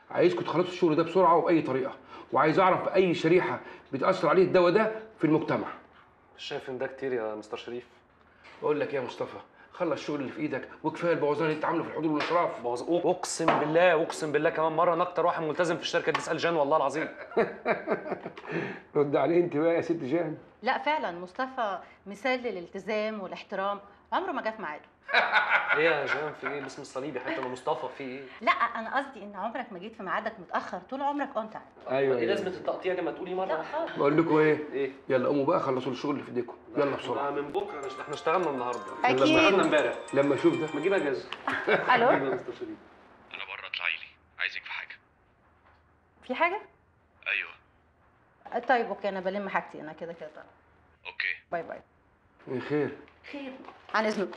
عايزكم تخلصوا الشغل ده بسرعه وباي طريقه وعايز اعرف اي شريحه بتاثر عليه الدواء ده في المجتمع مش شايف ان ده كتير يا مستر شريف بقول لك إيه يا مصطفى خلص الشغل اللي في ايدك وكفايه البوظان اللي انت عامله في الحضور والانصراف بوظ- اقسم بالله اقسم بالله كمان مره انا اكتر واحد ملتزم في الشركه دي اسال جان والله العظيم رد عليه انت بقى يا ست جان لا فعلا مصطفى مثال للالتزام والاحترام عمره ما جه في ميعاده ايه يا جان في ايه باسم الصليب يا حته انا مصطفى في ايه لا انا قصدي ان عمرك ما جيت في ميعادك متاخر طول عمرك اون تايم ايوه ايه لازمه التقطيع دي ما تقولي لا مره خالص بقول لكم ايه ايه يلا قوموا بقى خلصوا الشغل اللي في ايديكم يلا بسرعه من بكره نشت- احنا اشتغلنا النهارده أكيد. اشتغلنا امبارح لما اشوف ده ما تجيب اجازه الو يا مستر شريف انا بره اطلعي لي عايزك في حاجه في حاجه ايوه طيب اوكي انا بلم حاجتي انا كده كده طالعة. اوكي باي باي ايه خير خير عن اذنك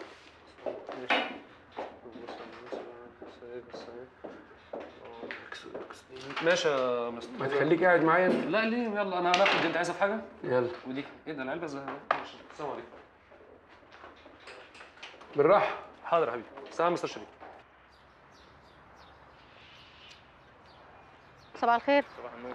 ماشي يا ما مستر تخليك قاعد معايا انت لا ليه يلا انا هناخد انت عايزه في حاجه يلا ودي ايه ده العلبه زي ماشي السلام عليكم بالراحه حاضر يا حبيبي سلام مستر شريف صباح الخير صباح النور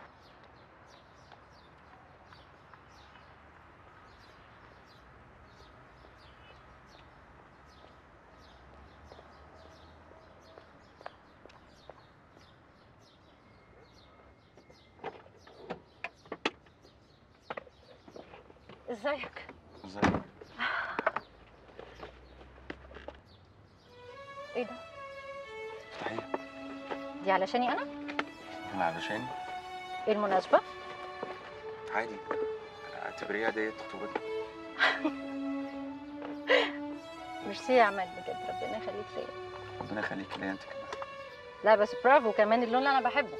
ازيك ازاي ايه ده افتحيه دي علشاني انا انا علشان ايه المناسبه عادي اعتبريها ديت خطوبتنا ميرسي يا عماد بجد ربنا يخليك ليا ربنا يخليك ليا انت كمان لا بس برافو كمان اللون اللي انا بحبه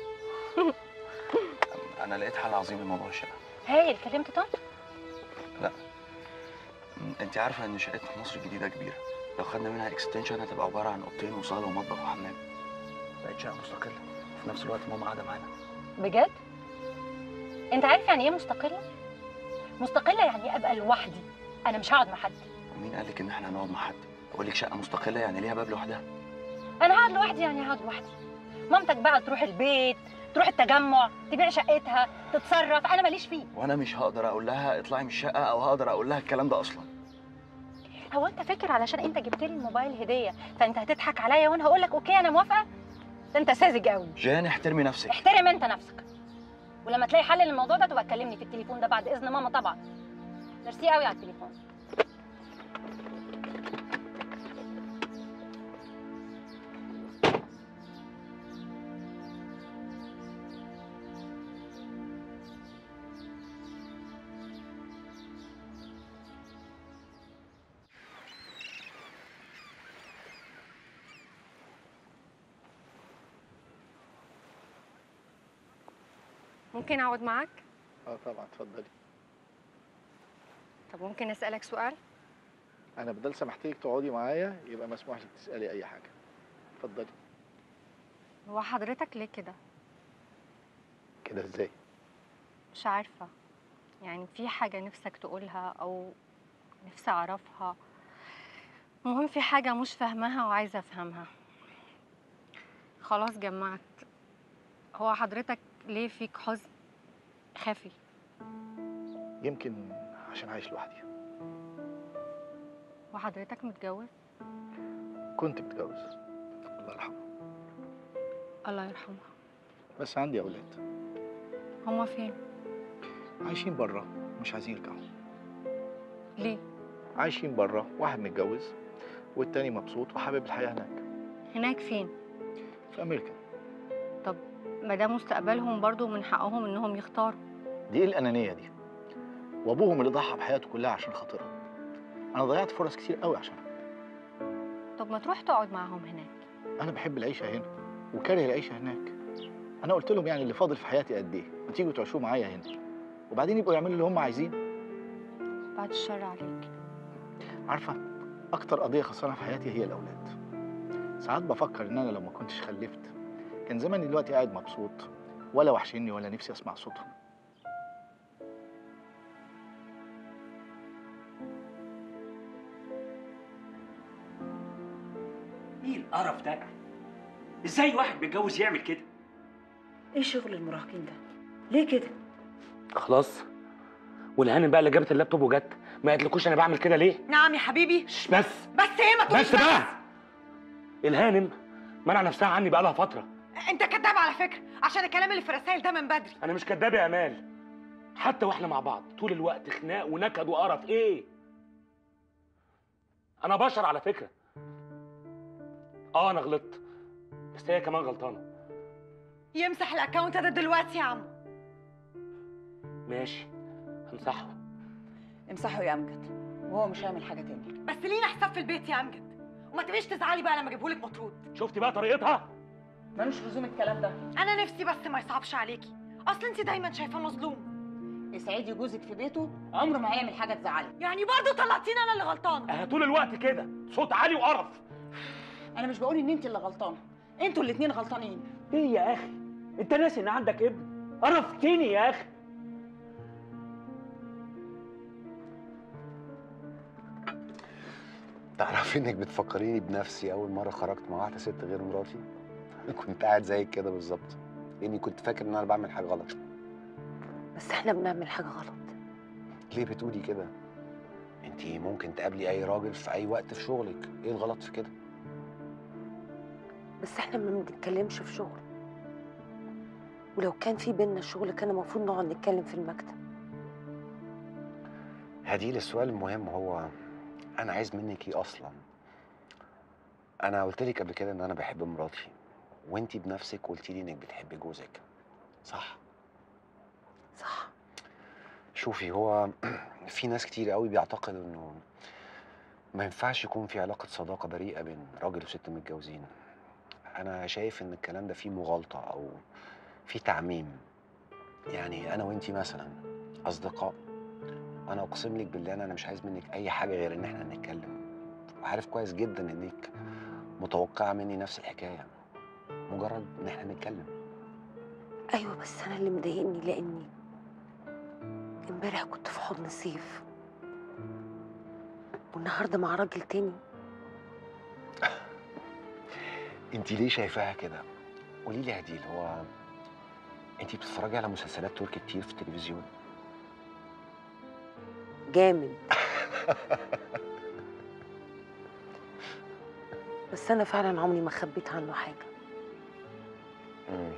انا لقيت حل عظيم لموضوع الشقه هايل كلمت طنط م، انت عارفه ان شقتنا مصر الجديده كبيره لو خدنا منها اكستنشن هتبقى عباره عن اوضتين وصاله ومطبخ وحمام بقت شقه مستقله وفي نفس الوقت ماما قاعده معانا بجد انت عارف يعني ايه مستقله مستقله يعني ابقى لوحدي انا مش هقعد مع حد ومين قال لك ان احنا هنقعد مع حد بقول لك شقه مستقله يعني ليها باب لوحدها انا هقعد لوحدي يعني هقعد لوحدي مامتك بقى تروح البيت تروح التجمع تبيع شقتها تتصرف انا ماليش فيه وانا مش هقدر اقول لها اطلعي من الشقه او هقدر اقول لها الكلام ده اصلا هو انت فاكر علشان انت جبت لي الموبايل هديه فانت هتضحك عليا وانا هقول لك اوكي انا موافقه ده انت ساذج قوي جان احترمي نفسك احترم انت نفسك ولما تلاقي حل للموضوع ده تبقى تكلمني في التليفون ده بعد اذن ماما طبعا ميرسي قوي على التليفون ممكن اقعد معاك اه طبعا اتفضلي طب ممكن اسالك سؤال انا بدل سمحتيك تقعدي معايا يبقى مسموح لك تسالي اي حاجه اتفضلي هو حضرتك ليه كده كده ازاي مش عارفه يعني في حاجه نفسك تقولها او نفسي اعرفها المهم في حاجه مش فاهماها وعايزه افهمها خلاص جمعت هو حضرتك ليه فيك حزن خفي يمكن عشان عايش لوحدي وحضرتك متجوز كنت متجوز الله يرحمه الله يرحمها بس عندي اولاد هما فين عايشين بره مش عايزين يرجعوا ليه عايشين بره واحد متجوز والتاني مبسوط وحابب الحياه هناك هناك فين في امريكا ما ده مستقبلهم برضو من حقهم انهم يختاروا دي ايه الانانيه دي وابوهم اللي ضحى بحياته كلها عشان خاطرها انا ضيعت فرص كتير قوي عشانها طب ما تروح تقعد معاهم هناك انا بحب العيشه هنا وكاره العيشه هناك انا قلت لهم يعني اللي فاضل في حياتي قد ايه ما تيجوا تعيشوا معايا هنا وبعدين يبقوا يعملوا اللي هم عايزينه بعد الشر عليك عارفه اكتر قضيه خسرانه في حياتي هي الاولاد ساعات بفكر ان انا لو ما كنتش خلفت كان زماني دلوقتي قاعد مبسوط ولا وحشني ولا نفسي اسمع صوتهم ايه القرف ده؟ ازاي واحد متجوز يعمل كده؟ ايه شغل المراهقين ده ليه كده خلاص والهانم بقى اللي جابت اللابتوب وجت ما قالتلكوش انا بعمل كده ليه نعم يا حبيبي شش بس بس ايه ما تقوليش بس بقى الهانم منع نفسها عني بقى لها فتره انت كذاب على فكره عشان الكلام اللي في الرسائل ده من بدري انا مش كداب يا امال حتى واحنا مع بعض طول الوقت خناق ونكد وقرف ايه انا بشر على فكره اه انا غلطت بس هي كمان غلطانه يمسح الاكونت ده دلوقتي يا عم ماشي همسحه امسحه يا امجد وهو مش هيعمل حاجه تاني بس لينا حساب في البيت يا امجد وما تبقيش تزعلي بقى لما اجيبهولك مطرود شفتي بقى طريقتها ملوش لزوم الكلام ده انا نفسي بس ما يصعبش عليكي اصل انت دايما شايفاه مظلوم اسعدي جوزك في بيته عمره ما هيعمل حاجه تزعلك يعني برضه طلعتيني انا اللي غلطانه اه طول الوقت كده صوت عالي وقرف انا مش بقول ان انت اللي غلطانه انتوا الاتنين غلطانين ايه يا اخي انت ناسي ان عندك ابن قرفتني يا اخي تعرفي انك بتفكريني بنفسي اول مره خرجت مع واحده ست غير مراتي كنت قاعد زيك كده بالظبط لاني كنت فاكر ان انا بعمل حاجه غلط بس احنا بنعمل حاجة غلط ليه بتقولي كده انت ممكن تقابلي اي راجل في اي وقت في شغلك ايه الغلط في كده بس احنا ما بنتكلمش في شغل ولو كان في بينا شغل كان المفروض نقعد نتكلم في المكتب هديل السؤال المهم هو انا عايز منك ايه اصلا انا قلت لك قبل كده ان انا بحب مراتي وانتي بنفسك قلتي لي انك بتحبي جوزك صح صح شوفي هو في ناس كتير قوي بيعتقدوا انه ما ينفعش يكون في علاقة صداقة بريئة بين راجل وست متجوزين انا شايف ان الكلام ده فيه مغالطة او فيه تعميم يعني انا وانتي مثلا اصدقاء انا اقسم لك بالله انا مش عايز منك اي حاجة غير ان احنا نتكلم وعارف كويس جدا انك متوقعة مني نفس الحكاية مجرد ان احنا نتكلم ايوه بس انا اللي مضايقني لاني امبارح كنت في حضن سيف والنهارده مع راجل تاني انت ليه شايفاها كده قولي لي يا هديل هو انت بتتفرجي على مسلسلات تركي كتير في التلفزيون جامد بس انا فعلا عمري ما خبيت عنه حاجه مم.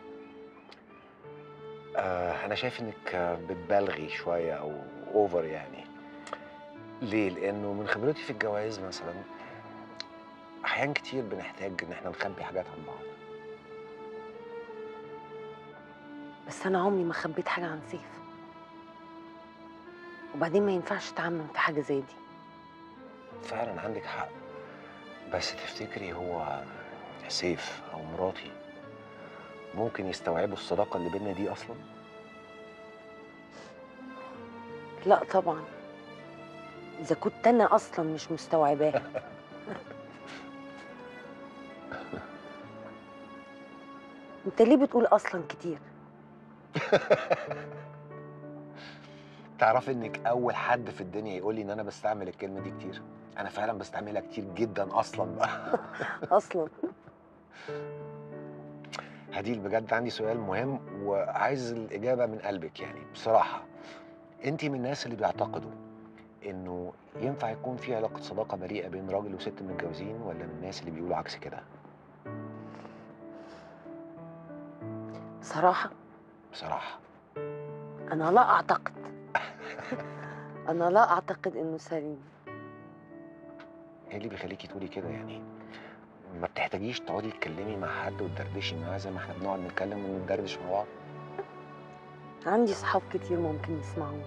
آه انا شايف انك آه، بتبالغي شويه او اوفر يعني ليه لانه من خبرتي في الجواز مثلا احيان كتير بنحتاج ان احنا نخبي حاجات عن بعض بس انا عمري ما خبيت حاجه عن سيف وبعدين ما ينفعش تعمم في حاجه زي دي فعلا عندك حق بس تفتكري هو سيف او مراتي ممكن يستوعبوا الصداقه اللي بينا دي اصلا لا طبعا اذا كنت انا اصلا مش مستوعباها انت ليه بتقول اصلا كتير تعرفي انك اول حد في الدنيا يقول لي ان انا بستعمل الكلمه دي كتير انا فعلا بستعملها كتير جدا اصلا بقى اصلا هديل بجد عندي سؤال مهم وعايز الاجابه من قلبك يعني بصراحه انت من الناس اللي بيعتقدوا انه ينفع يكون في علاقه صداقه بريئه بين راجل وست متجوزين ولا من الناس اللي بيقولوا عكس كده بصراحه بصراحه انا لا اعتقد انا لا اعتقد انه سليم ايه اللي بيخليكي تقولي كده يعني ما بتحتاجيش تقعدي تتكلمي مع حد وتدردشي معاه زي ما احنا بنقعد نتكلم وندردش مع بعض عندي صحاب كتير ممكن يسمعوني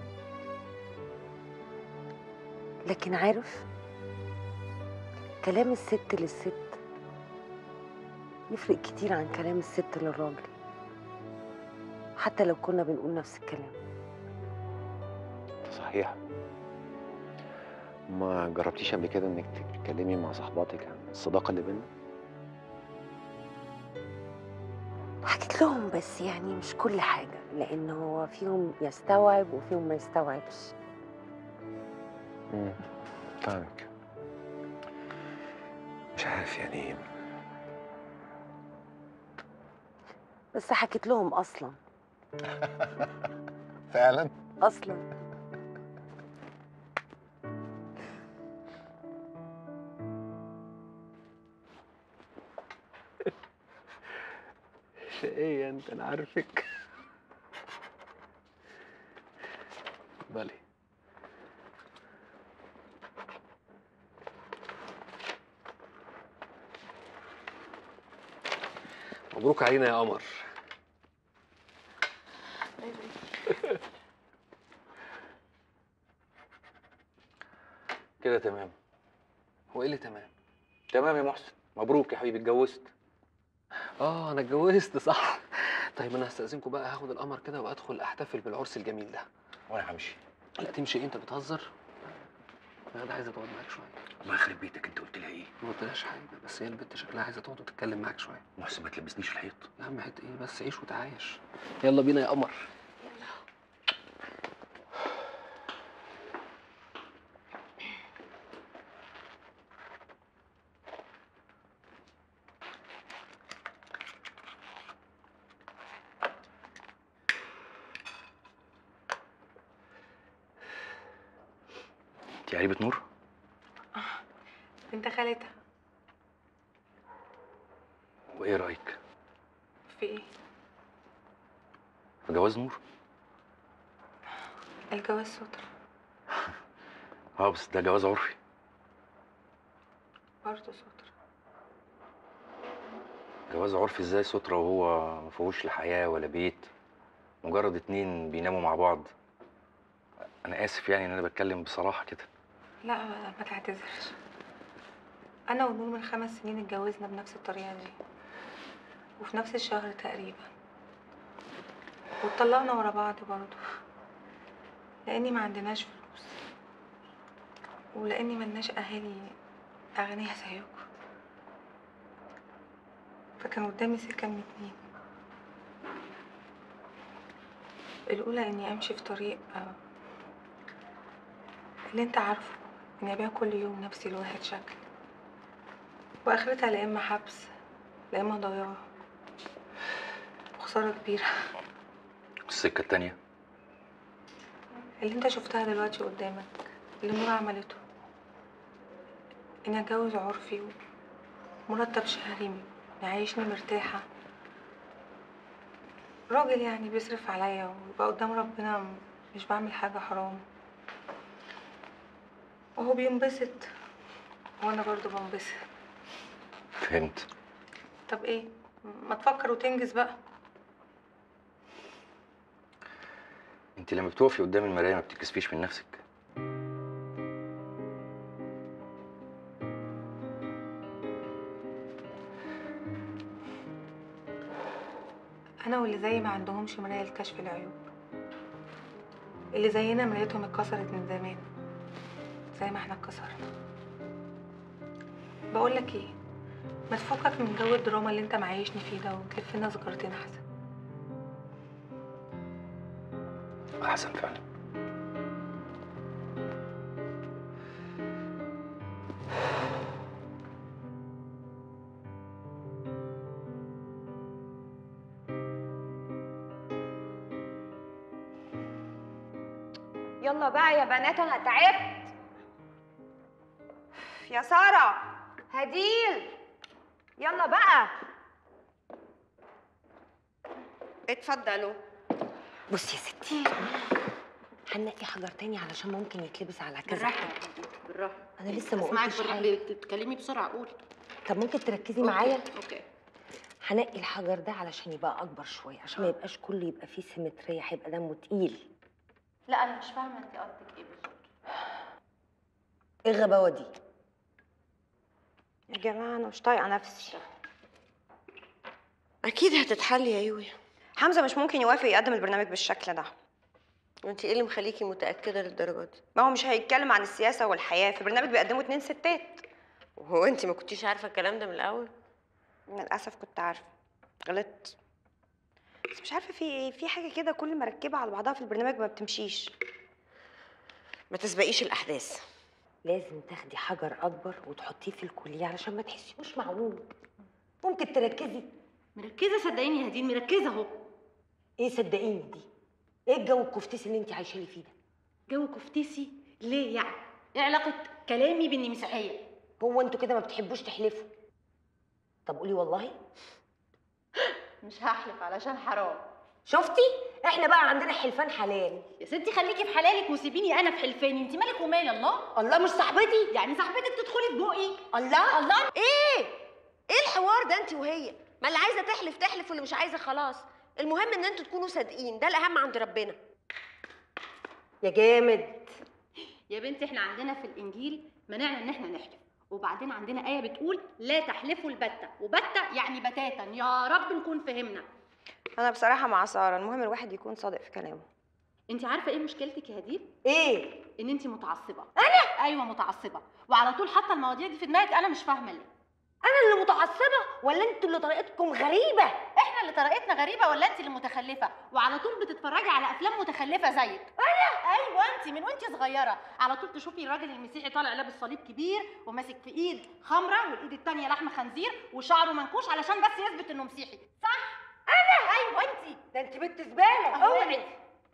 لكن عارف كلام الست للست يفرق كتير عن كلام الست للراجل حتى لو كنا بنقول نفس الكلام صحيح ما جربتيش قبل كده انك تتكلمي مع صحباتك عن الصداقه اللي بينا حكيت لهم بس يعني مش كل حاجة لأن هو فيهم يستوعب وفيهم ما يستوعبش امم فاهمك مش عارف يعني بس حكيت لهم اصلا فعلا اصلا شقية انت انا عارفك اتفضلي مبروك علينا يا قمر كده تمام هو ايه اللي تمام تمام يا محسن مبروك يا حبيبي اتجوزت اه انا اتجوزت صح طيب انا هستأذنكم بقى هاخد القمر كده وادخل احتفل بالعرس الجميل ده وانا همشي لا تمشي إيه؟ انت بتهزر انا عايزه تقعد معاك شويه الله يخرب بيتك انت قلت لها ايه ما قلتلهاش حاجه بس هي البنت شكلها عايزه تقعد وتتكلم معاك شويه محسن ما تلبسنيش الحيط يا عم حته ايه بس عيش وتعايش يلا بينا يا قمر انت قريبة نور بنت خالتها وايه رايك في ايه في جواز نور الجواز سترة اه بس ده جواز عرفي برضه سترة جواز عرفي ازاي سترة وهو ما فيهوش لا حياة ولا بيت مجرد اتنين بيناموا مع بعض انا اسف يعني ان انا بتكلم بصراحة كده لا ما تعتذرش انا ونور من خمس سنين اتجوزنا بنفس الطريقة دي وفي نفس الشهر تقريبا واتطلقنا ورا بعض برضه لاني ما عندناش فلوس ولاني ملناش اهالي اغنياء زيكم فكان قدامي سكة من اتنين الأولى إني أمشي في طريق آه، اللي أنت عارفه إني أبيع كل يوم نفسي لواحد شكل وآخرتها لا إما حبس لا إما ضياع وخسارة كبيرة السكة التانية اللي أنت شفتها دلوقتي قدامك اللي نور عملته إني أتجوز عرفي ومرتب شهري يعيشني مرتاحة راجل يعني بيصرف عليا ويبقى قدام ربنا مش بعمل حاجة حرام وهو بينبسط وانا برضو بنبسط فهمت طب ايه ما تفكر وتنجز بقى انت لما بتقفي قدام المراية ما بتكسفيش من نفسك انا واللي زيي ما عندهمش مراية لكشف العيوب اللي زينا مرايتهم اتكسرت من زمان زي ما احنا اتكسرنا بقول لك ايه ما تفكك من جو الدراما اللي انت معيشني فيه ده وتلف لنا ذكرتين احسن احسن فعلا يلا بقى يا بنات انا تعبت يا ساره هديل يلا بقى اتفضلوا بصي يا ستي هنقي حجر تاني علشان ممكن يتلبس على كذا بالراحه حاجة. يا حبيبتي بالراحه انا لسه ما اسمعك قلتش بالراحه حاجه بتتكلمي بسرعه قولي طب ممكن تركزي أوكي، معايا اوكي هنقي الحجر ده علشان يبقى اكبر شويه عشان ما يبقاش كله يبقى فيه سيمتريه هيبقى دمه تقيل لا انا مش فاهمه انت قصدك ايه بالظبط ايه الغباوه دي يا جماعه انا مش طايقه نفسي اكيد هتتحل يا يويا حمزه مش ممكن يوافق يقدم البرنامج بالشكل ده وانت ايه اللي مخليكي متاكده للدرجه دي ما هو مش هيتكلم عن السياسه والحياه في برنامج بيقدموا اتنين ستات وهو انت ما كنتيش عارفه الكلام ده من الاول للاسف كنت عارفه غلطت بس مش عارفه في ايه في حاجه كده كل ما اركبها على بعضها في البرنامج ما بتمشيش ما تسبقيش الاحداث لازم تاخدي حجر اكبر وتحطيه في الكليه علشان ما تحسيهوش معلوم ممكن تركزي مركزه صدقيني يا هدين مركزه اهو ايه صدقيني دي ايه الجو الكفتيس اللي انت عايشه لي فيه ده جو كفتسي ليه يعني ايه علاقه كلامي باني مسيحيه هو انتوا كده ما بتحبوش تحلفوا طب قولي والله مش هحلف علشان حرام شفتي احنا بقى عندنا حلفان حلال يا ستي خليكي في حلالك وسيبيني انا في حلفاني انت مالك ومالي الله الله مش صاحبتي يعني صاحبتك تدخلي في بقي الله الله ايه ايه الحوار ده انت وهي ما اللي عايزه تحلف تحلف واللي مش عايزه خلاص المهم ان انتوا تكونوا صادقين ده الاهم عند ربنا يا جامد يا بنتي احنا عندنا في الانجيل منعنا ان احنا نحلف وبعدين عندنا ايه بتقول لا تحلفوا البتة وبتة يعني بتاتا يا رب نكون فهمنا انا بصراحه مع ساره المهم الواحد يكون صادق في كلامه انت عارفه ايه مشكلتك يا هدير ايه ان انت متعصبه انا ايوه متعصبه وعلى طول حاطه المواضيع دي في دماغك انا مش فاهمه ليه انا اللي متعصبه ولا انتوا اللي طريقتكم غريبه احنا اللي طريقتنا غريبه ولا انت اللي متخلفه وعلى طول بتتفرجي على افلام متخلفه زيك انا ايوه انت من وانت صغيره على طول تشوفي الراجل المسيحي طالع لابس صليب كبير وماسك في ايد خمره والايد التانيه لحم خنزير وشعره منكوش علشان بس يثبت انه مسيحي صح انا ايوه انت ده انت بنت زباله اوعي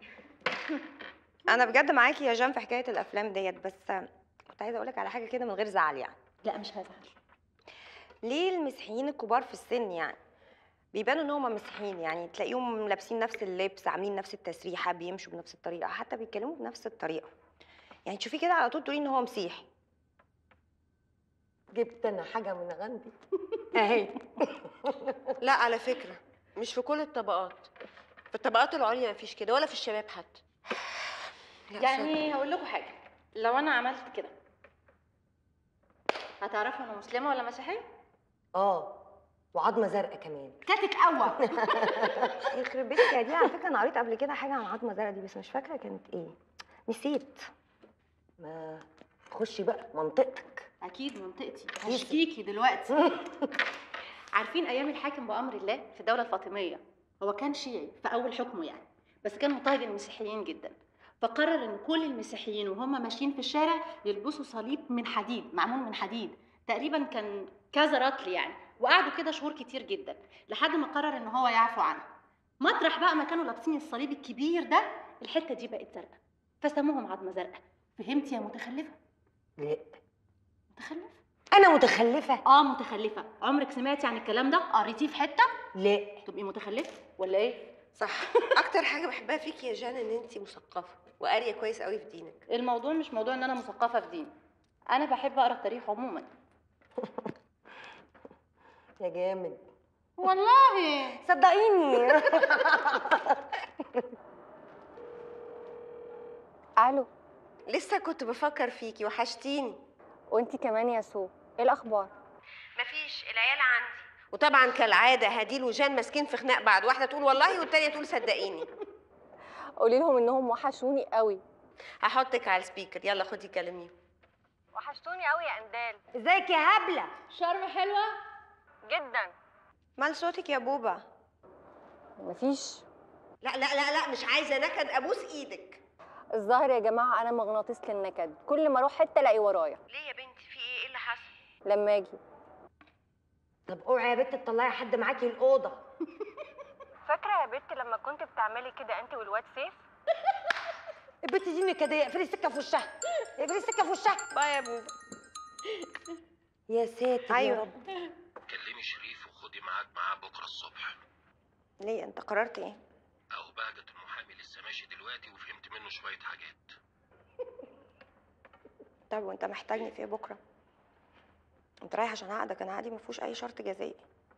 انا بجد معاكي يا جان في حكايه الافلام ديت بس كنت عايزه اقولك على حاجه كده من غير زعل يعني لا مش هزعل ليه المسيحيين الكبار في السن يعني بيبانوا ان هم مسيحيين يعني تلاقيهم لابسين نفس اللبس عاملين نفس التسريحه بيمشوا بنفس الطريقه حتى بيتكلموا بنفس الطريقه يعني تشوفي كده على طول تقولي ان هو مسيحي جبت انا حاجه من عندي اهي لا على فكره مش في كل الطبقات في الطبقات العليا مفيش كده ولا في الشباب حتى لا، يعني هقول لكم حاجه لو انا عملت كده هتعرفوا انا مسلمه ولا مسيحيه اه وعظمه زرقاء كمان كاتك قوه يخرب بيتك يا دي على فكره انا قريت قبل كده حاجه عن عظمه زرقاء دي بس مش فاكره كانت ايه نسيت ما تخشي بقى منطقتك اكيد منطقتي هشكيكي دلوقتي عارفين ايام الحاكم بامر الله في الدوله الفاطميه هو كان شيعي في اول حكمه يعني بس كان مضطهد المسيحيين جدا فقرر ان كل المسيحيين وهم ماشيين في الشارع يلبسوا صليب من حديد معمول من حديد تقريبا كان كذا رطل يعني وقعدوا كده شهور كتير جدا لحد ما قرر ان هو يعفو عنه مطرح بقى ما كانوا لابسين الصليب الكبير ده الحته دي بقت زرقاء فسموهم عظمه زرقاء فهمتي يا متخلفه لا متخلفه انا متخلفه اه متخلفه عمرك سمعتي عن الكلام ده قريتيه في حته لا تبقي متخلفه ولا ايه صح اكتر حاجه بحبها فيكي يا جان ان انت مثقفه وقاريه كويس قوي في دينك الموضوع مش موضوع ان انا مثقفه في دين انا بحب اقرا التاريخ عموما يا جامد والله صدقيني الو لسه كنت بفكر فيكي وحشتيني وانتي كمان يا سو ايه الاخبار مفيش العيال عندي وطبعا كالعاده هديل وجان ماسكين في خناق بعض واحده تقول والله والتانيه تقول صدقيني قولي لهم انهم وحشوني قوي هحطك على السبيكر يلا خدي كلميهم وحشتوني قوي يا اندال ازيك يا هبله شرم حلوه جدا مال صوتك يا بوبا مفيش لا لا لا لا مش عايزه نكد ابوس ايدك الظاهر يا جماعه انا مغناطيس للنكد كل ما اروح حته الاقي ورايا ليه يا بنتي في ايه ايه اللي حصل لما اجي طب اوعي يا بت تطلعي حد معاكي الاوضه فاكره يا بنت لما كنت بتعملي كده انت والواد سيف البت دي نكديه اقفلي السكه في وشها اقفلي السكه في وشها باي يا بوبا يا ساتر يا أيوة. رب كلمي شريف وخدي ميعاد معاه بكره الصبح ليه انت قررت ايه اهو بهجت المحامي لسه ماشي دلوقتي وفهمت منه شويه حاجات طب وانت محتاجني في ايه بكره انت رايح عشان عقدك انا عادي ما فيهوش اي شرط جزائي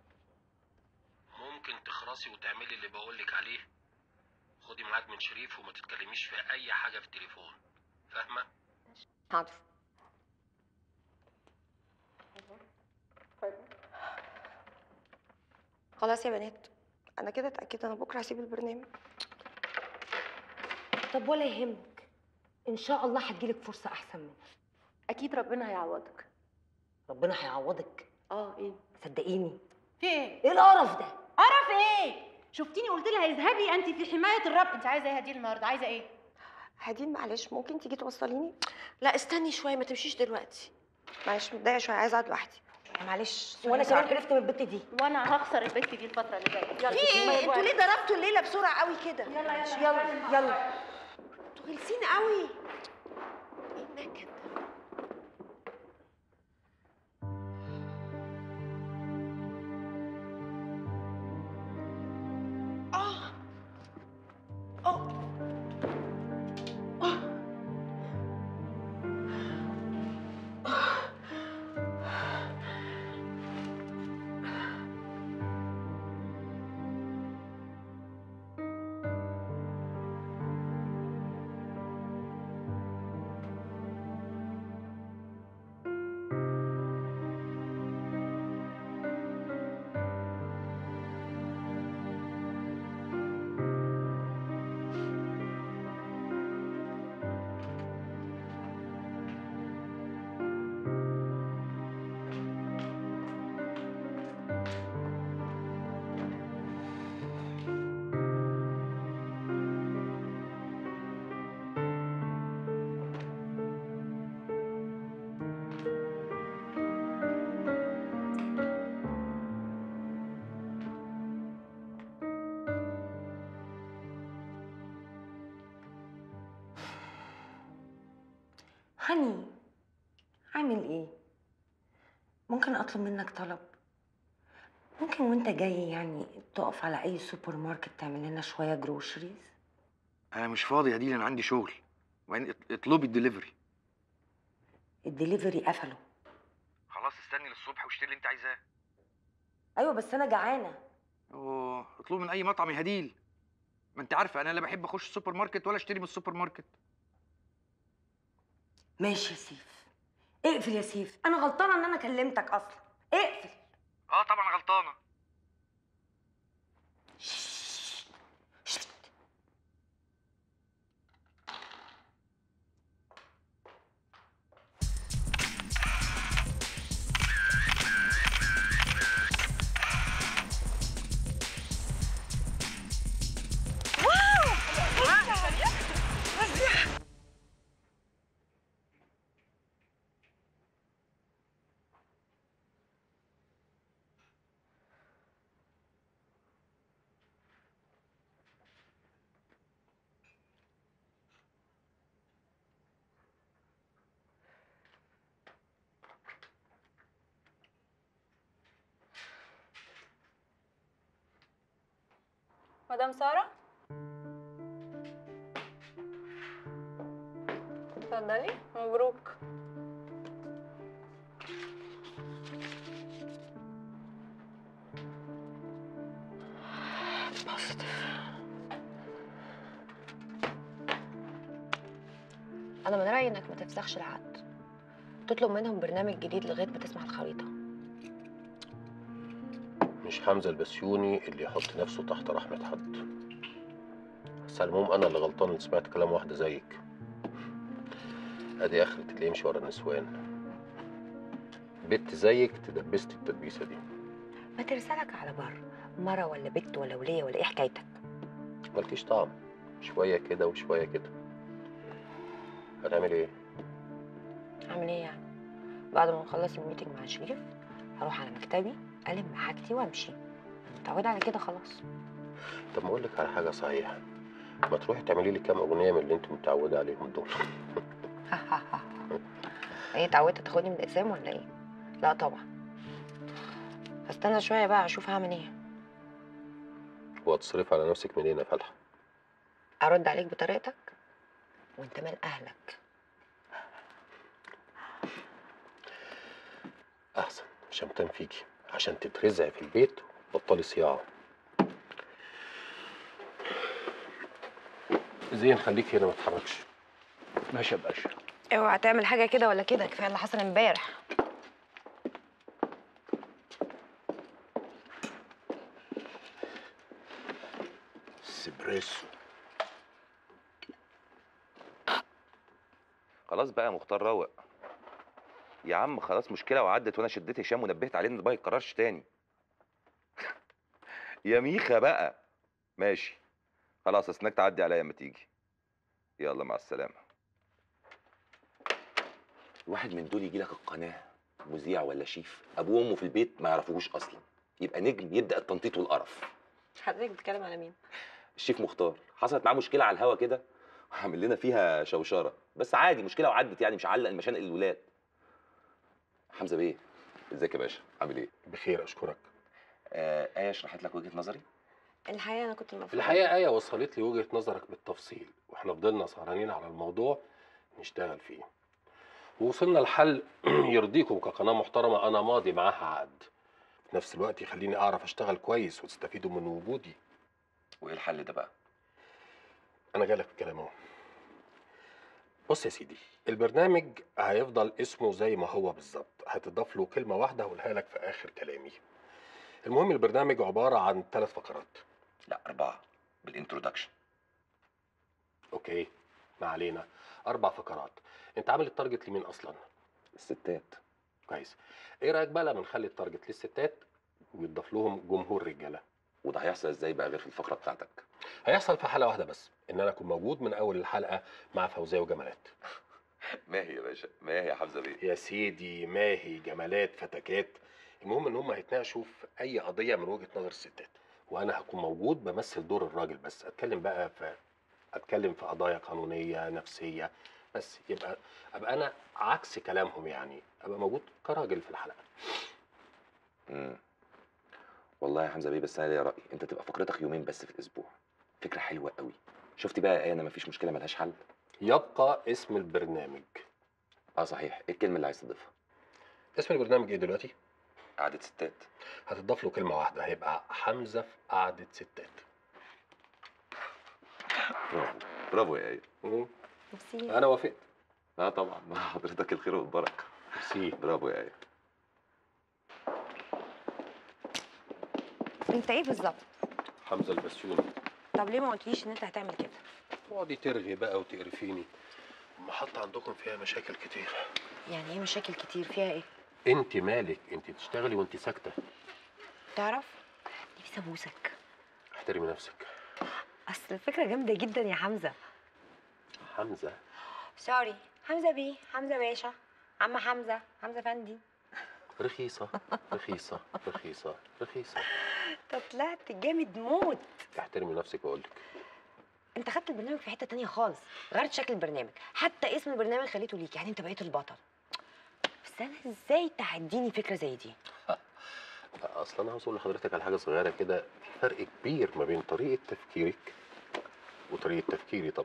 ممكن تخرسي وتعملي اللي بقولك عليه خدي ميعاد من شريف وما تتكلميش في اي حاجه في التليفون فاهمه حاضر خلاص يا بنات انا كده اتاكدت انا بكره هسيب البرنامج طب ولا يهمك ان شاء الله هتجيلك فرصه احسن منها اكيد ربنا هيعوضك ربنا هيعوضك اه ايه صدقيني في ايه ايه القرف ده قرف ايه شفتيني قلت لها اذهبي انت في حمايه الرب انت عايزه ايه هدي النهارده عايزه ايه هدين معلش ممكن تيجي توصليني لا استني شويه ما تمشيش دلوقتي معلش متضايقه شويه عايزه اقعد لوحدي معلش وانا كمان قرفت من البت دي وانا هخسر البت دي الفتره اللي جايه في ايه انتوا ليه ضربتوا الليله بسرعه قوي كده يلا يلا يلا يلا انتوا غلسين قوي ايه النكد ده اه اه هاني عامل ايه ممكن اطلب منك طلب ممكن وانت جاي يعني تقف على اي سوبر ماركت تعمل لنا شويه جروشريز انا مش فاضي يا دي انا عندي شغل وبعدين اط- اطلبي الدليفري الدليفري قفلوا خلاص استني للصبح واشتري اللي انت عايزاه ايوه بس انا جعانه اوه اطلبي من اي مطعم يا هديل ما انت عارفه انا لا بحب اخش السوبر ماركت ولا اشتري من السوبر ماركت ماشي يا سيف اقفل يا سيف انا غلطانه ان انا كلمتك اصلا اقفل اه طبعا غلطانه مدام سارة اتفضلي مبروك انا من رايي انك ما تفسخش العقد تطلب منهم برنامج جديد لغايه ما تسمع الخريطه مش حمزة البسيوني اللي يحط نفسه تحت رحمة حد بس على العموم أنا اللي غلطان اللي سمعت كلام واحدة زيك أدي آخرة اللي يمشي ورا النسوان بنت زيك تدبست التدبيسة دي ما ترسلك على بر مره ولا بت ولا وليه ولا ايه حكايتك مالكيش طعم شوية كده وشوية كده هنعمل إيه؟ اعمل ايه يعني بعد ما نخلص الميتنج مع شريف هروح على مكتبي الم حاجتي وامشي متعوده على كده خلاص طب ما أقول لك على حاجة صحيحة ما تروحي تعملي لي كام أغنية من اللي أنت متعودة عليهم دول ايه اتعودت تاخدني من الاقسام ولا ايه لا طبعا هستنى شويه بقى اشوف هعمل ايه وهتصرف على نفسك منين يا فلحة؟ ارد عليك بطريقتك وانت مال اهلك أحسن شمتان فيكي عشان تترزعي في البيت وتبطلي صياعة زين خليكي هنا ما تتحركش ماشي يا باشا اوعى تعمل حاجه كده ولا كده كفايه اللي حصل امبارح اسبريسو خلاص بقى يا مختار روق يا عم خلاص مشكلة وعدت وانا شديت هشام ونبهت عليه ان ده ما يتكررش تاني يا ميخا بقى ماشي خلاص اسناك تعدي عليا لما تيجي يلا مع السلامة واحد من دول يجي لك القناه مذيع ولا شيف ابوه وامه في البيت ما يعرفوهوش اصلا يبقى نجم يبدا التنطيط والقرف حضرتك بتتكلم على مين الشيف مختار حصلت معاه مشكله على الهوا كده عامل لنا فيها شوشره بس عادي مشكله وعدت يعني مش علق المشانق الولاد حمزه بيه ازيك يا باشا عامل ايه بخير اشكرك آه ايه شرحت لك وجهه نظري الحقيقه انا كنت في المفروض الحقيقه ايه وصلت لي وجهه نظرك بالتفصيل واحنا فضلنا سهرانين على الموضوع نشتغل فيه ووصلنا لحل يرضيكم كقناه محترمه انا ماضي معاها عقد في نفس الوقت يخليني اعرف اشتغل كويس وتستفيدوا من وجودي وايه الحل ده بقى انا جايلك في الكلام اهو بص يا سيدي البرنامج هيفضل اسمه زي ما هو بالظبط هتضاف له كلمه واحده هقولها لك في اخر كلامي المهم البرنامج عباره عن ثلاث فقرات لا اربعه بالانترودكشن اوكي ما علينا اربع فقرات انت عامل التارجت لمين اصلا الستات كويس ايه رايك بقى لما نخلي التارجت للستات ويضاف لهم جمهور رجاله وده هيحصل ازاي بقى غير في الفقره بتاعتك هيحصل في حلقه واحده بس ان انا اكون موجود من اول الحلقه مع فوزيه وجمالات ماهي يا باشا ماهي يا حمزه بيه يا سيدي ماهي جمالات فتكات المهم ان هم هيتناقشوا في اي قضيه من وجهه نظر الستات وانا هكون موجود بمثل دور الراجل بس اتكلم بقى في اتكلم في قضايا قانونيه نفسيه بس يبقى ابقى انا عكس كلامهم يعني ابقى موجود كراجل في الحلقه امم والله يا حمزه بيه بس انا ليا راي انت تبقى فقرتك يومين بس في الاسبوع فكره حلوه قوي شفتي بقى يا ايه انا مفيش مشكله ملهاش حل يبقى اسم البرنامج اه صحيح ايه الكلمه اللي عايز تضيفها اسم البرنامج ايه دلوقتي قعده ستات هتضاف له كلمه واحده هيبقى حمزه في قعده ستات برافو برافو يا ايه ميرسي انا وافقت اه طبعا مع حضرتك الخير والبركه ميرسي برافو يا ايه انت ايه بالظبط حمزه البسيوني طب ليه ما قلتليش ان انت هتعمل كده تقعدي ترغي بقى وتقرفيني المحطة عندكم فيها مشاكل كتير يعني ايه مشاكل كتير فيها ايه انت مالك انت تشتغلي وانت ساكتة تعرف نفسي ابوسك احترمي نفسك اصل الفكره جامده جدا يا حمزه حمزة سوري حمزه بيه حمزه باشا عم حمزه حمزه فندي رخيصة رخيصة رخيصة رخيصة انت طلعت جامد موت احترمي نفسك بقول لك انت خدت البرنامج في حته تانية خالص غيرت شكل البرنامج حتى اسم البرنامج خليته ليك يعني انت بقيت البطل بس انا ازاي تعديني فكره زي دي اصلا انا هوصل لحضرتك على حاجة صغيرة كده في فرق كبير ما بين طريقة تفكيرك وطريقة تفكيري طبعا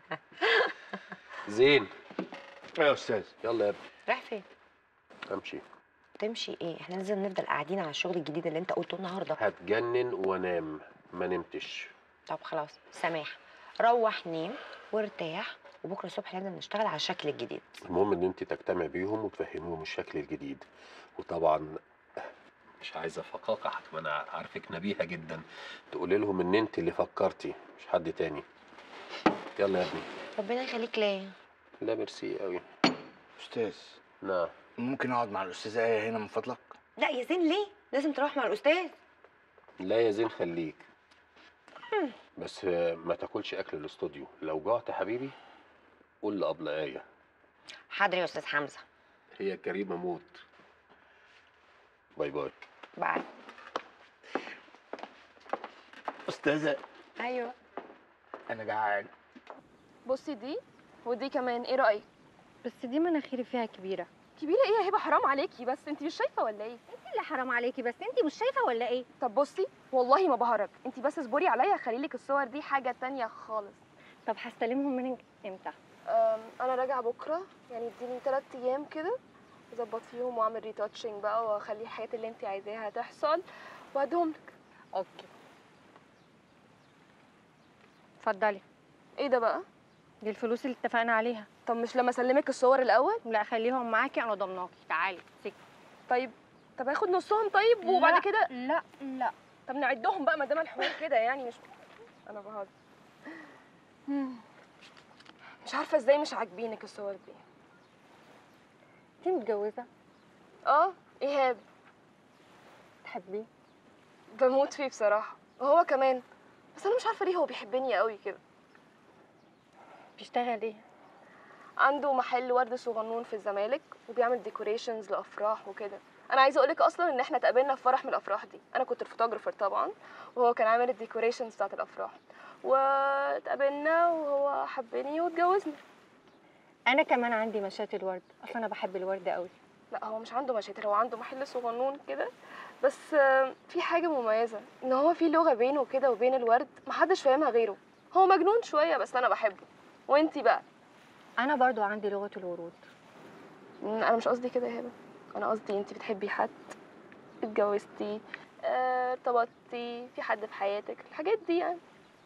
زين يا استاذ يلا يا ابني رايح فين امشي تمشي ايه احنا لازم نفضل قاعدين على الشغل الجديد اللي انت قلته النهارده هتجنن وانام ما نمتش طب خلاص سماح روح نام وارتاح وبكره الصبح لازم نشتغل على الشكل الجديد المهم ان انت تجتمع بيهم وتفهميهم الشكل الجديد وطبعا مش عايزه فقاقع ما انا عارفك نبيهه جدا تقولي لهم ان انت اللي فكرتي مش حد تاني يلا يا ابني ربنا يخليك ليا لا ميرسي قوي استاذ نعم ممكن اقعد مع الاستاذه ايه هنا من فضلك لا يا زين ليه لازم تروح مع الاستاذ لا يا زين خليك بس ما تاكلش اكل الاستوديو لو جعت يا حبيبي قول لأبلة آية حاضر يا استاذ حمزه هي كريمة موت باي باي بعد استاذه ايوه انا جعان بصي دي ودي كمان ايه رايك بس دي مناخيري فيها كبيره كبيره ايه يا هبه حرام عليكي بس انت مش شايفه ولا ايه انت اللي حرام عليكي بس انت مش شايفه ولا ايه طب بصي والله ما بهرج انت بس اصبري عليا هخلي لك الصور دي حاجه تانية خالص طب هستلمهم منك امتى أم، انا راجعه بكره يعني اديني 3 ايام كده اظبط فيهم واعمل ريتاتشنج بقى واخلي الحاجات اللي انت عايزاها تحصل وادهم لك اوكي اتفضلي ايه ده بقى دي الفلوس اللي اتفقنا عليها طب مش لما اسلمك الصور الاول لا خليهم معاكي انا ضمناكي تعالي سكت طيب طب هاخد نصهم طيب وبعد لا، كده لا لا طب نعدهم بقى ما دام الحوار كده يعني مش انا بهزر مم. مش عارفه ازاي مش عاجبينك الصور دي انت متجوزه اه ايهاب تحبيه بموت فيه بصراحه وهو كمان بس انا مش عارفه ليه هو بيحبني قوي كده بيشتغل ايه عنده محل ورد صغنون في الزمالك وبيعمل ديكوريشنز لافراح وكده انا عايزه اقولك اصلا ان احنا اتقابلنا في فرح من الافراح دي انا كنت الفوتوغرافر طبعا وهو كان عامل الديكوريشنز بتاعت الافراح واتقابلنا وهو حبني واتجوزنا انا كمان عندي مشاتل ورد اصلا انا بحب الورد قوي لا هو مش عنده مشاكل هو عنده محل صغنون كده بس آه، في حاجه مميزه ان هو في لغه بينه كده وبين الورد محدش فاهمها غيره هو مجنون شويه بس انا بحبه وانتي بقى انا برضو عندي لغه الورود مم، انا مش قصدي كده يا هبه انا قصدي انتي بتحبي حد اتجوزتي آه، ارتبطتي في حد في حياتك الحاجات دي يعني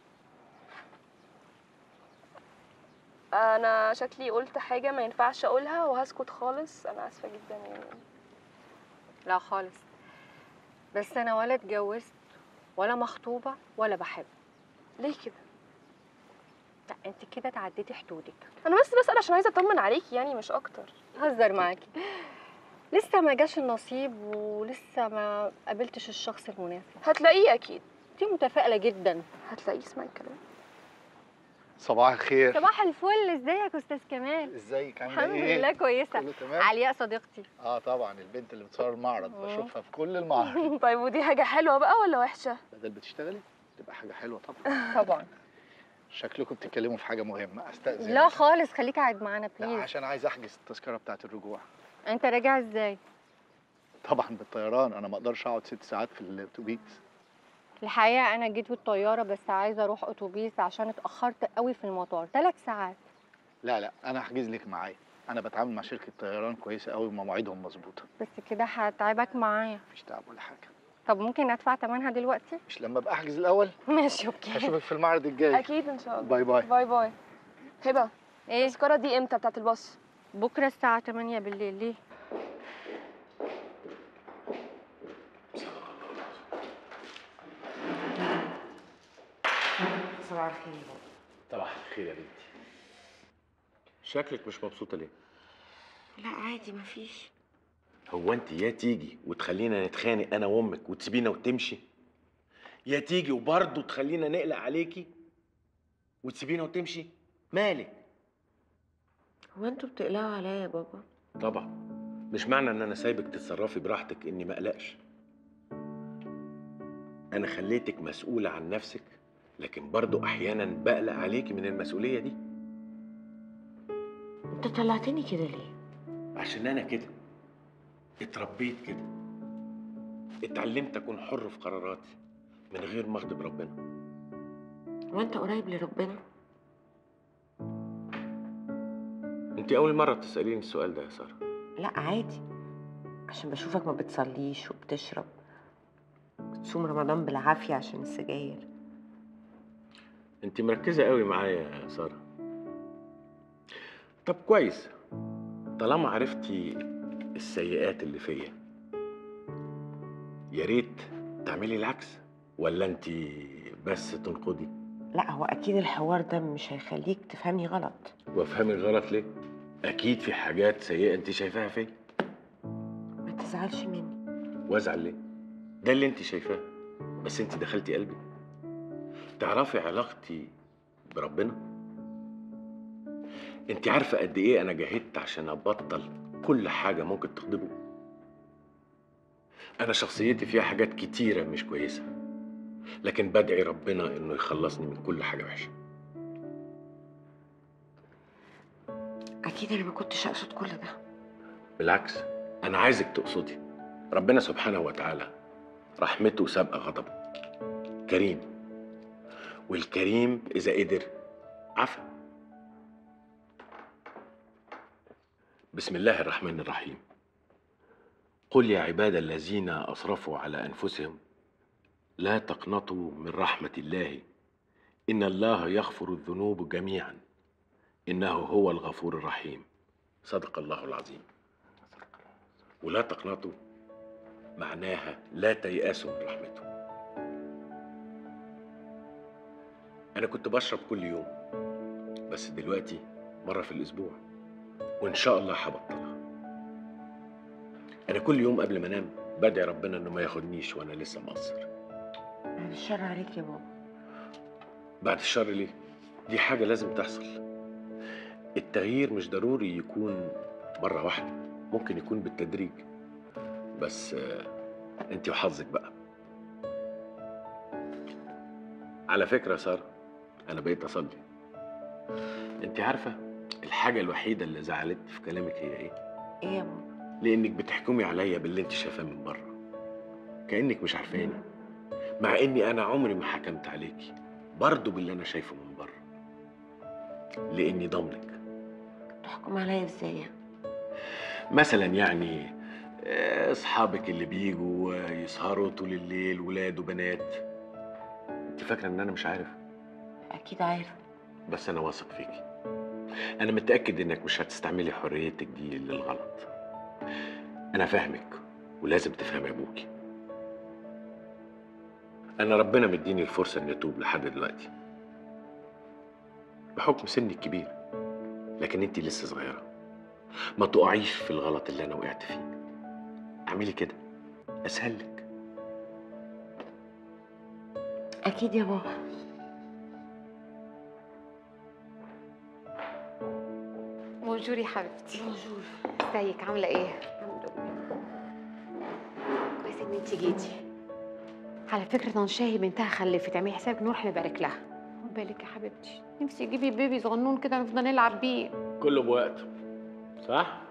انا شكلي قلت حاجه ما ينفعش اقولها وهسكت خالص انا اسفه جدا يعني لا خالص بس انا ولا اتجوزت ولا مخطوبه ولا بحب ليه كده لا انت كده تعديتي حدودك انا بس بسال عشان عايزه اطمن عليكي يعني مش اكتر هزر معاكي لسه ما جاش النصيب ولسه ما قابلتش الشخص المناسب هتلاقيه اكيد دي متفائله جدا هتلاقيه اسمعي الكلام صباح الخير صباح الفل ازيك يا استاذ كمال ازيك عامله الحمد ايه لله كويسه كله تمام علياء صديقتي اه طبعا البنت اللي بتصور المعرض بشوفها في كل المعرض طيب ودي حاجه حلوه بقى ولا وحشه بدل بتشتغلي تبقى حاجه حلوه طبعا طبعا شكلكم بتتكلموا في حاجه مهمه استاذن لا خالص خليك قاعد معانا لا بليز عشان عايز احجز التذكره بتاعه الرجوع انت راجع ازاي طبعا بالطيران انا ما اقدرش اقعد ست ساعات في الاتوبيس الحقيقه انا جيت بالطياره بس عايزه اروح اتوبيس عشان اتاخرت قوي في المطار ثلاث ساعات لا لا انا هحجز لك معايا انا بتعامل مع شركه طيران كويسه قوي ومواعيدهم مظبوطه بس كده هتعبك معايا مفيش تعب ولا حاجه طب ممكن ادفع ثمنها دلوقتي مش لما ابقى احجز الاول ماشي اوكي هشوفك في المعرض الجاي اكيد ان شاء الله باي باي باي باي هبه ايه التذكره دي امتى بتاعت الباص بكره الساعه 8 بالليل ليه صباح الخير يا بابا صباح الخير يا بنتي شكلك مش مبسوطه ليه لا عادي مفيش هو انت يا تيجي وتخلينا نتخانق انا وامك وتسيبينا وتمشي يا تيجي وبرضه تخلينا نقلق عليكي وتسيبينا وتمشي مالك هو انتوا بتقلقوا عليا يا بابا طبعا مش معنى ان انا سايبك تتصرفي براحتك اني ما اقلقش انا خليتك مسؤوله عن نفسك لكن برضه احيانا بقلق عليكي من المسؤوليه دي انت طلعتني كده ليه عشان انا كده اتربيت كده اتعلمت اكون حر في قراراتي من غير ما اغضب ربنا وانت قريب لربنا انت اول مره تساليني السؤال ده يا ساره لا عادي عشان بشوفك ما بتصليش وبتشرب بتصوم رمضان بالعافية عشان السجاير انت مركزه قوي معايا يا ساره طب كويس طالما عرفتي السيئات اللي فيا يا ريت تعملي العكس ولا انت بس تنقضي لا هو أكيد الحوار ده مش هيخليك تفهمني غلط وافهمك غلط ليه اكيد في حاجات سيئه انت شايفاها فيا ما تزعلش مني وازعل ليه ده اللي انت شايفاه بس انت دخلتي قلبي تعرفي علاقتي بربنا انت عارفه قد ايه انا جاهدت عشان ابطل كل حاجه ممكن تغضبه انا شخصيتي فيها حاجات كتيره مش كويسه لكن بدعي ربنا انه يخلصني من كل حاجه وحشه أكيد أنا ما كنتش أقصد كل ده بالعكس انا عايزك تقصدي ربنا سبحانه وتعالى رحمته سابقه غضبه كريم والكريم اذا قدر عفا بسم الله الرحمن الرحيم قل يا عباد الذين اسرفوا على انفسهم لا تقنطوا من رحمه الله ان الله يغفر الذنوب جميعا انه هو الغفور الرحيم صدق الله العظيم ولا تقنطوا معناها لا تيأسوا من رحمته أنا كنت بشرب كل يوم بس دلوقتي مرة في الأسبوع وإن شاء الله هبطلها أنا كل يوم قبل ما أنام بدعي ربنا إنه ما ياخدنيش وأنا لسه مقصر بعد الشر عليك يا بابا بعد الشر ليه؟ دي حاجة لازم تحصل التغيير مش ضروري يكون مرة واحدة ممكن يكون بالتدريج بس آه، انت وحظك بقى على فكرة يا سارة أنا بقيت أصلي انت عارفة الحاجة الوحيدة اللي زعلتني في كلامك هي إيه؟ ايه يا ماما لانك بتحكمي عليا باللي انت شايفاه من بره كانك مش عارفاني مع اني انا عمري ما حكمت عليكي برضه باللي انا شايفه من بره لاني ضامنك تحكم عليا ازاي يعني مثلا يعني آه، اصحابك اللي بيجوا آه، يسهروا طول الليل ولاد وبنات انت فاكره ان انا مش عارف اكيد عارف بس انا واثق فيكي انا متاكد انك مش هتستعملي حريتك دي للغلط انا فاهمك ولازم تفهمي ابوكي انا ربنا مديني الفرصه اني اتوب لحد دلوقتي بحكم سني الكبير لكن انت لسه صغيره ما تقعيش في الغلط اللي انا وقعت فيه اعملي كده اسهل لك اكيد يا بابا بونجور يا حبيبتي بونجور ازيك عامله ايه الحمد لله كويس ان انت جيتي على فكره طن شاهي بنتها خلفت اعملي حسابك نروح نبارك لها خد بالك يا حبيبتي نفسي تجيبي بيبي صغنون كده نفضل نلعب بيه كله بوقته صح